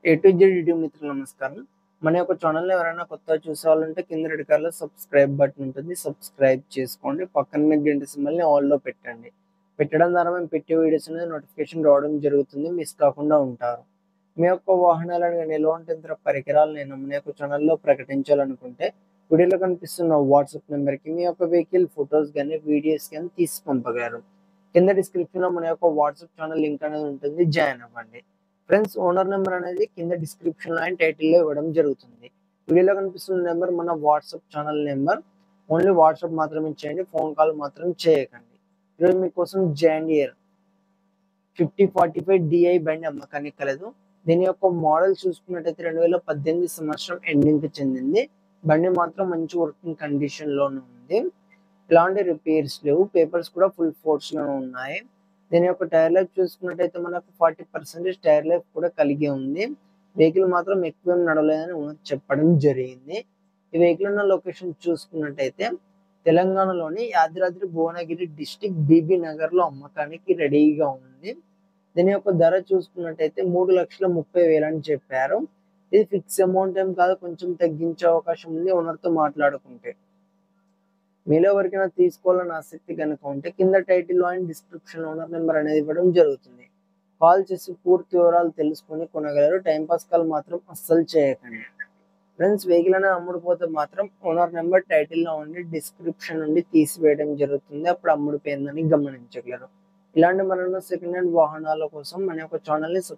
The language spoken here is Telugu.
ఏ టు జెడ్ యూట్యూబ్ మిత్రులు నమస్కారం మన యొక్క ఛానల్ ఎవరైనా కొత్తగా చూసేవాళ్ళంటే కింద రెడ్ కలర్ సబ్స్క్రైబ్ బటన్ ఉంటుంది సబ్స్క్రైబ్ చేసుకోండి పక్కన గంట సింబల్ని ఆల్లో పెట్టండి పెట్టడం ద్వారా మేము పెట్టే వీడియోస్ అనేది నోటిఫికేషన్ రావడం జరుగుతుంది మిస్ కాకుండా ఉంటారు మీ యొక్క వాహనాలను కానీ ఎలాంటి ఇతర పరికరాలు నేను మన యొక్క ఛానల్లో ప్రకటించాలనుకుంటే వీడియోలో కనిపిస్తున్న వాట్సాప్ నెంబర్కి మీ యొక్క వెహికల్ ఫొటోస్ కానీ వీడియోస్ కానీ తీసి పంపగలరు కింద డిస్క్రిప్షన్ లో మన యొక్క వాట్సాప్ ఛానల్ లింక్ అనేది ఉంటుంది జాయిన్ అవ్వండి ఫ్రెండ్స్ ఓనర్ నెంబర్ అనేది కింద డిస్క్రిప్షన్ లో అండ్ టైటిల్ లో ఇవ్వడం జరుగుతుంది వీడియోలో కనిపిస్తున్న నెంబర్ మన WhatsApp channel number only WhatsApp మాత్రమే చేయండి ఫోన్ కాల్ మాత్రం చేయకండి ఈరోజు మీకోసం John Deere fifty forty five DI బండి అమ్మకానికి కలదు దీని యొక్క మోడల్ చూసుకున్నట్టయితే రెండు వేల పద్దెనిమిది సంవత్సరం ఎండింగ్ కి చెందింది బండి మాత్రం మంచి వర్కింగ్ కండిషన్ లోనే ఉంది ఎలాంటి రిపేర్స్ లేవు పేపర్స్ కూడా ఫుల్ ఫోర్స్ లో ఉన్నాయి దీని యొక్క టైర్ లైఫ్ చూసుకున్నట్టయితే మనకు ఫార్టీ పర్సెంటేజ్ టైర్ లైఫ్ కూడా కలిగి ఉంది వెహికల్ మాత్రం ఎక్కువ ఏం నడవలేదని ఓనర్ చెప్పడం జరిగింది ఈ వెహికల్ ఉన్న లొకేషన్ చూసుకున్నట్టయితే తెలంగాణలోని యాదాద్రి భువనగిరి డిస్టిక్ బీబీ నగర్ లో అమ్మకానికి రెడీగా ఉంది దీని యొక్క ధర చూసుకున్నట్టయితే మూడు లక్షల ముప్పై వేలు అని చెప్పారు ఇది ఫిక్స్ అమౌంట్ ఏం కాదు కొంచెం తగ్గించే అవకాశం ఉంది ఓనర్ తో మాట్లాడుకుంటే మీలో ఎవరికైనా తీసుకోవాలని ఆసక్తి కనుక ఉంటే కింద title and description owner number అనేది ఇవ్వడం జరుగుతుంది కాల్ చేసి పూర్తి వివరాలు తెలుసుకొని కొనగలరు టైం పాస్ కాల్ మాత్రం అస్సలు చేయకండి ఫ్రెండ్స్ వెహికల్ అనేది అమ్ముడుపోతే మాత్రం ఓనర్ నెంబర్ టైటిల్ లో ఉండి డిస్క్రిప్షన్ నుండి తీసివేయడం జరుగుతుంది అప్పుడు అమ్ముడుపోయిందని గమనించగలరు ఇలాంటి మరెన్నో సెకండ్ హ్యాండ్ వాహనాల కోసం మన యొక్క ఛానల్ ని